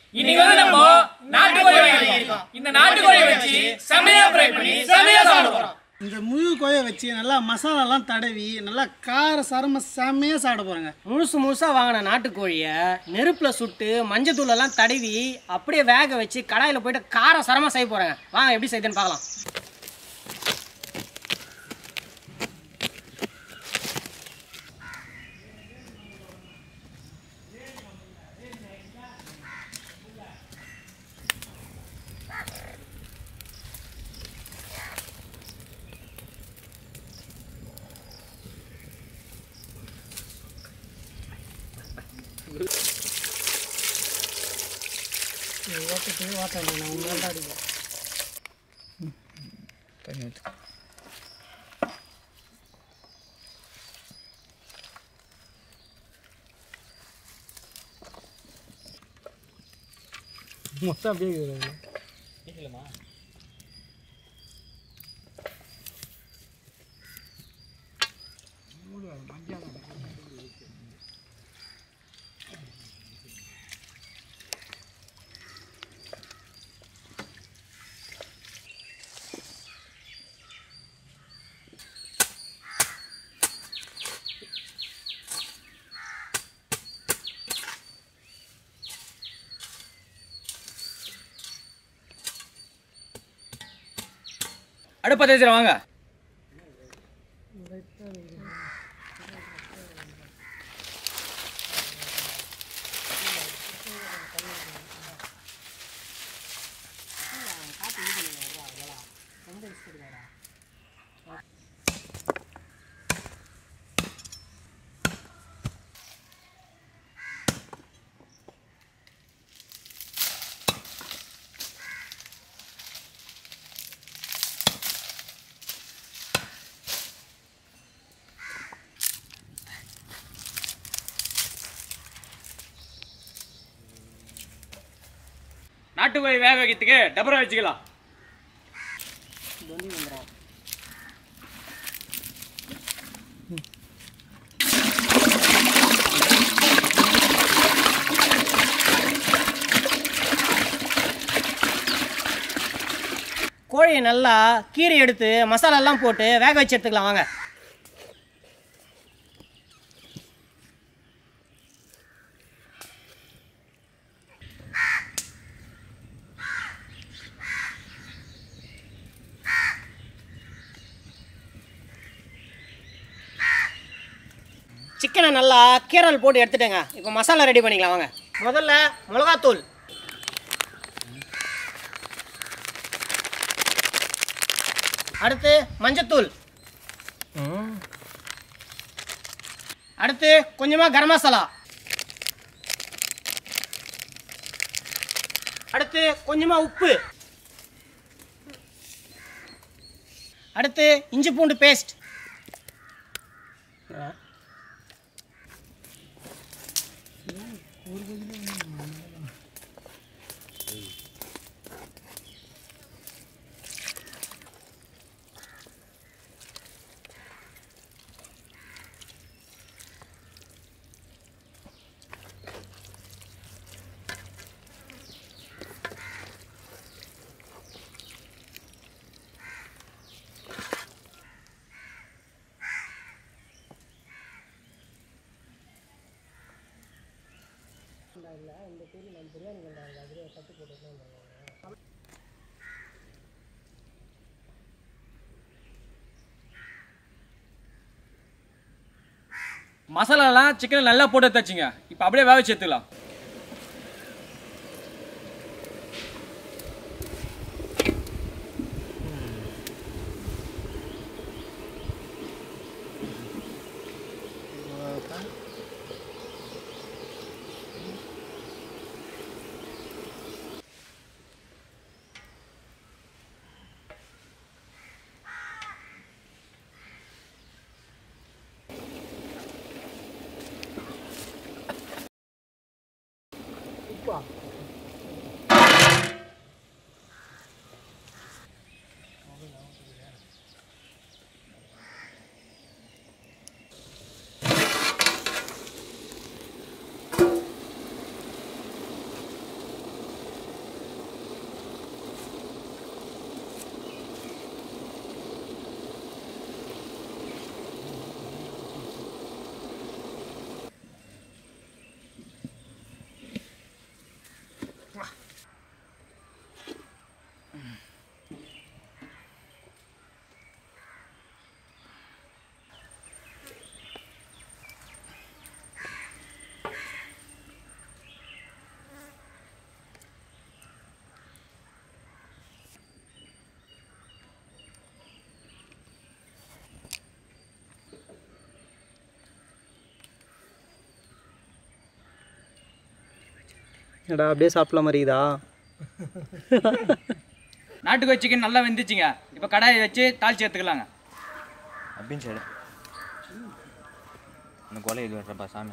இன்னைக்கு வந்து நம்ம நாட்டுக்கோழி வாங்கியிருக்கோம் இந்த நாட்டுக்கோழி வச்சு செமையா ஃப்ரை பண்ணி செமையா சாப்பிட போறோம் இந்த முழு கோயை வச்சு நல்லா மசாலாலாம் தடவி நல்லா கார சரம செம்மையாக சாப்பிட போகிறாங்க முழுசு முழுசாக வாங்கின நாட்டுக்கோழியை நெருப்பில் சுட்டு மஞ்சத்தூள் எல்லாம் தடவி அப்படியே வேக வச்சு கடாயில் போயிட்டு கார சரமாக செய்ய போகிறாங்க வாங்க எப்படி செய்யுதுன்னு பார்க்கலாம் மொத்தம் அப்படியே அடுப்ப தேய்ச்சிட வாங்க நாட்டுக்கோழி வேக வைக்கிறதுக்கு டபரா வச்சுக்கலாம் கோழியை நல்லா கீரை எடுத்து மசாலாலாம் போட்டு வேக வச்சு எடுத்துக்கலாம் வாங்க சிக்கனை நல்லா கீரல் போட்டு எடுத்துட்டேங்க இப்போ மசாலா ரெடி பண்ணிக்கலாம் வாங்க முதல்ல மிளகாத்தூள் அடுத்து மஞ்சத்தூள் அடுத்து கொஞ்சமாக கரம் மசாலா அடுத்து கொஞ்சமாக உப்பு அடுத்து இஞ்சி பூண்டு பேஸ்ட் மசாலாலாம் சிக்கன் நல்லா போட்டு தச்சுங்க இப்போ அப்படியே வேக வச்சு எடுத்துக்கலாம் ஏடா அப்படியே சாப்பிடலாம் மாதிரிதா நாட்டுக்கோழி சிக்கன் நல்லா வெந்துச்சுங்க இப்போ கடாயை வச்சு தாளிச்சு எடுத்துக்கலாங்க அப்படின்னு சரி இந்த கொலை இது வர்றப்பா சாமி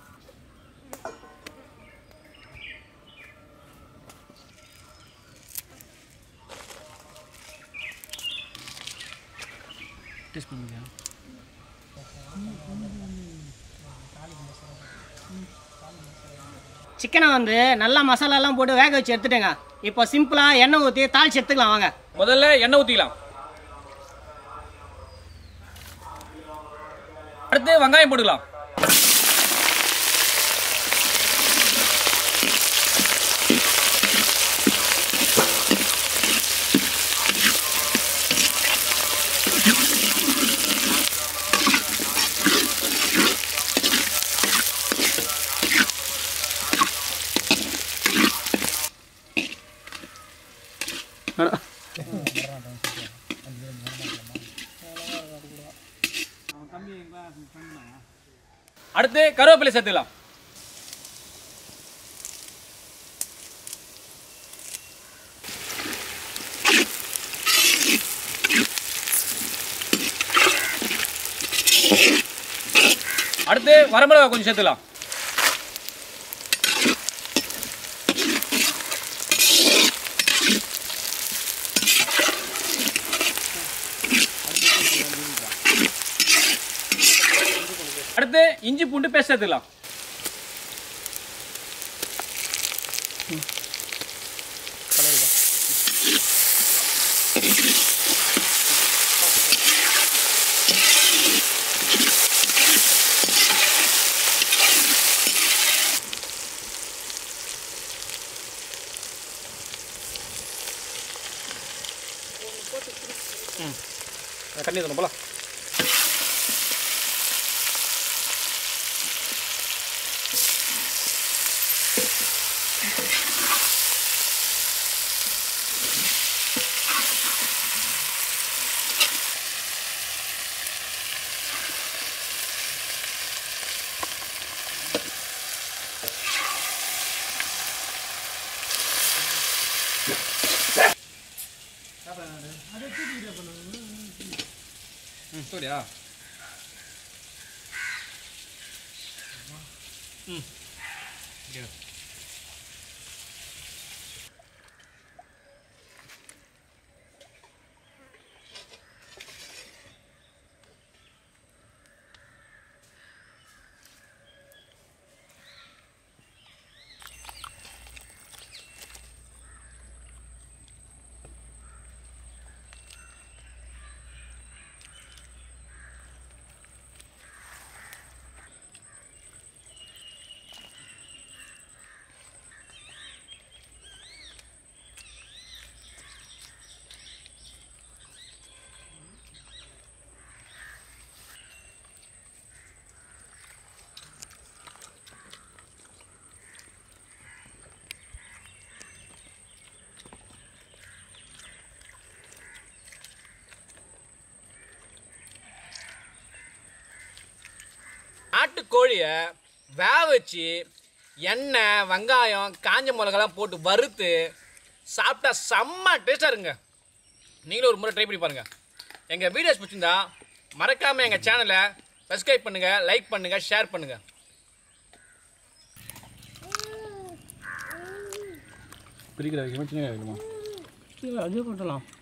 சிக்கனை வந்து நல்லா மசாலாலாம் போட்டு வேக வச்சு எடுத்துட்டேங்க இப்போ சிம்பிளாக எண்ணெய் ஊற்றி தாளிச்சு எடுத்துக்கலாம் வாங்க முதல்ல எண்ணெய் ஊத்திக்கலாம் அடுத்து வெங்காயம் போட்டுக்கலாம் அடுத்து கருவேப்பிலை சேர்த்துக்கலாம் அடுத்து வரமிளகா கொஞ்சம் சேர்த்துக்கலாம் அடுத்து இஞ்சி பூண்டு பேஸ்ட் சேர்த்துக்கலாம் தண்ணி தரணும் போலாம் ம் சரியா நாட்டுக்கோழியை வேக வச்சு எண்ணெய் வெங்காயம் காஞ்ச மிளகாலாம் போட்டு வறுத்து சாப்பிட்டா செம்ம டேஸ்ட்டாக இருங்க நீங்களும் ஒரு முறை ட்ரை பண்ணி பாருங்கள் எங்கள் வீடியோஸ் பிடிச்சிருந்தா மறக்காமல் எங்கள் சேனலை சப்ஸ்கிரைப் பண்ணுங்கள் லைக் பண்ணுங்கள் ஷேர் பண்ணுங்கள் பிரிக்கிற வைக்கமா சின்ன வைக்கணுமா அது போட்டலாம்